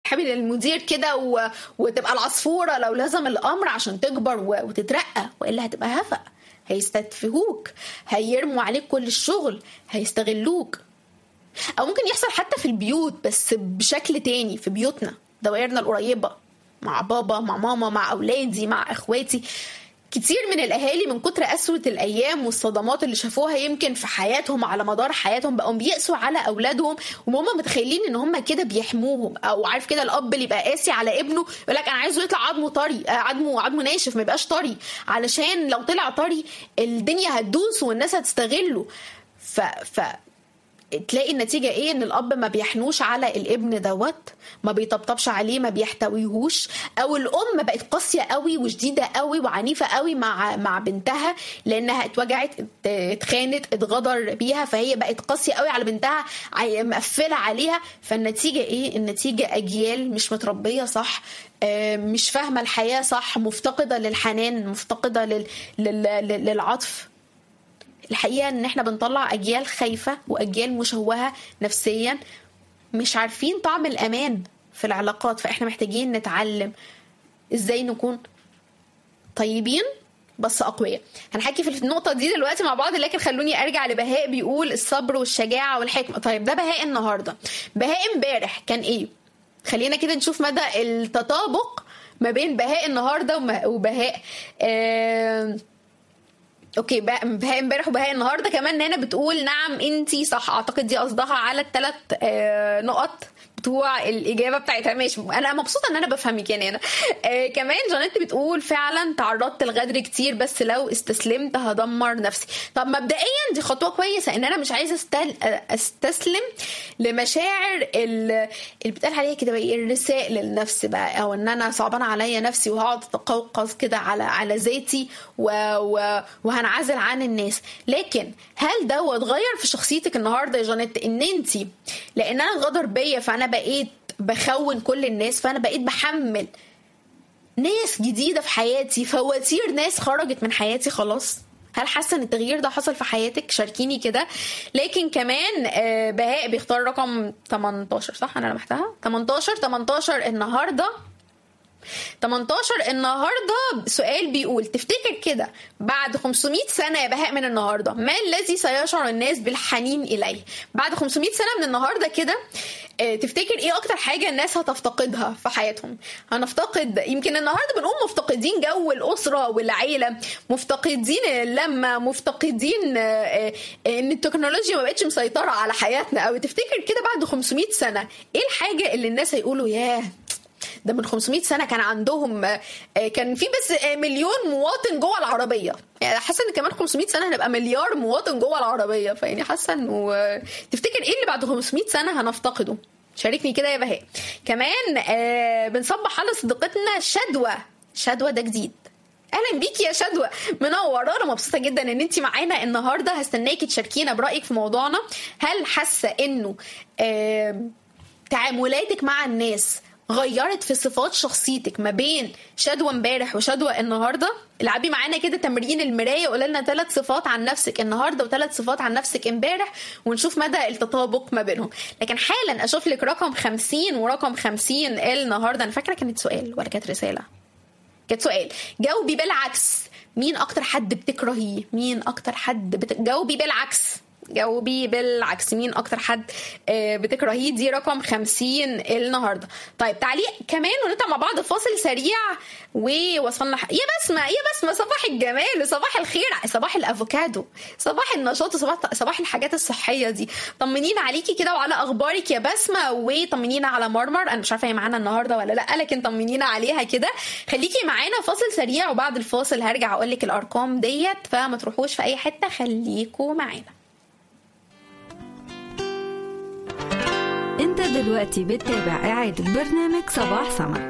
تسحبي للمدير كده و... وتبقى العصفوره لو لزم الامر عشان تكبر و... وتترقى والا هتبقى هفق هيستدفهوك هيرموا عليك كل الشغل هيستغلوك او ممكن يحصل حتى في البيوت بس بشكل تاني في بيوتنا دوائرنا القريبه مع بابا مع ماما مع اولادي مع اخواتي كتير من الاهالي من كتر قسوه الايام والصدمات اللي شافوها يمكن في حياتهم على مدار حياتهم بقوا بيقسوا على اولادهم وهم متخيلين ان هم كده بيحموهم او عارف كده الاب اللي يبقى قاسي على ابنه يقول لك انا عايزه يطلع عظمه طري آه، عظمه عظمه ناشف ما يبقاش طري علشان لو طلع طري الدنيا هتدوس والناس هتستغله ف ف تلاقي النتيجة ايه ان الاب ما بيحنوش على الابن دوت ما بيطبطبش عليه ما بيحتويهوش او الام بقت قاسية قوي وشديدة قوي وعنيفة قوي مع مع بنتها لانها اتوجعت ات- اتخانت اتغدر بيها فهي بقت قاسية قوي على بنتها عي- مقفلة عليها فالنتيجة ايه النتيجة اجيال مش متربية صح آه، مش فاهمة الحياة صح مفتقدة للحنان مفتقدة لل... لل... لل- للعطف الحقيقه ان احنا بنطلع اجيال خايفه واجيال مشوهه نفسيا مش عارفين طعم الامان في العلاقات فاحنا محتاجين نتعلم ازاي نكون طيبين بس اقوياء هنحكي في النقطه دي دلوقتي مع بعض لكن خلوني ارجع لبهاء بيقول الصبر والشجاعه والحكمه طيب ده بهاء النهارده بهاء امبارح كان ايه خلينا كده نشوف مدى التطابق ما بين بهاء النهارده وم- وبهاء آه اوكي بقى بهاء امبارح وبهاء النهارده كمان هنا بتقول نعم انتي صح اعتقد دي قصدها على الثلاث نقط بتوع الاجابه بتاعتها ماشي انا مبسوطه ان انا بفهمك يعني انا آه كمان جانيت بتقول فعلا تعرضت للغدر كتير بس لو استسلمت هدمر نفسي طب مبدئيا دي خطوه كويسه ان انا مش عايزه استل... استسلم لمشاعر ال- اللي بتقال عليها كده بقى إيه، الرساء للنفس بقى او ان انا صعبان عليا نفسي وهقعد اتقوقص كده على على ذاتي و... و... وهنعزل عن الناس لكن هل دوت غير في شخصيتك النهارده يا جانيت ان انت لان انا اتغدر بيا فانا بقيت بخون كل الناس فانا بقيت بحمل ناس جديدة في حياتي فواتير ناس خرجت من حياتي خلاص هل حاسه ان التغيير ده حصل في حياتك شاركيني كده لكن كمان آه، بهاء بيختار رقم 18 صح انا لمحتها 18 18 النهارده 18 النهارده سؤال بيقول تفتكر كده بعد 500 سنه يا بهاء من النهارده ما الذي سيشعر الناس بالحنين اليه بعد 500 سنه من النهارده كده آه، تفتكر ايه اكتر حاجه الناس هتفتقدها في حياتهم هنفتقد يمكن النهارده بنقول مفتقدين جو الاسره والعيله مفتقدين اللمه مفتقدين آه، آه، ان التكنولوجيا ما بقتش مسيطره على حياتنا او تفتكر كده بعد 500 سنه ايه الحاجه اللي الناس هيقولوا ياه ده من 500 سنه كان عندهم آه، آه، كان في بس آه، مليون مواطن جوه العربيه يعني حاسه ان كمان 500 سنه هنبقى مليار مواطن جوه العربيه فيعني حاسه انه آه، تفتكر ايه اللي بعد 500 سنه هنفتقده شاركني كده يا بهاء كمان آه بنصبح على صديقتنا شدوى شدوى ده جديد اهلا بيكي يا شدوى منورانا مبسوطه جدا ان انت معانا النهارده هستناكي تشاركينا برايك في موضوعنا هل حاسه انه آه تعاملاتك مع الناس غيرت في صفات شخصيتك ما بين شدوى امبارح وشدوى النهارده العبي معانا كده تمرين المرايه وقول لنا ثلاث صفات عن نفسك النهارده وثلاث صفات عن نفسك امبارح ونشوف مدى التطابق ما بينهم لكن حالا اشوف لك رقم 50 ورقم 50 النهارده انا فاكره كانت سؤال ولا كانت رساله كانت سؤال جاوبي بالعكس مين اكتر حد بتكرهيه مين اكتر حد بت... جاوبي بالعكس جاوبي بالعكس مين اكتر حد آه، بتكرهيه دي رقم 50 النهارده طيب تعليق كمان ونطلع مع بعض فاصل سريع ووصلنا ح... يا بسمه يا بسمه صباح الجمال صباح الخير صباح الافوكادو صباح النشاط صباح صباح الحاجات الصحيه دي طمنينا عليكي كده وعلى اخبارك يا بسمه وطمنينا على مرمر انا مش عارفه هي معانا النهارده ولا لا لكن طمنينا عليها كده خليكي معانا فاصل سريع وبعد الفاصل هرجع اقول لك الارقام ديت فما تروحوش في اي حته خليكوا معانا انت دلوقتي بتتابع اعادة برنامج صباح سما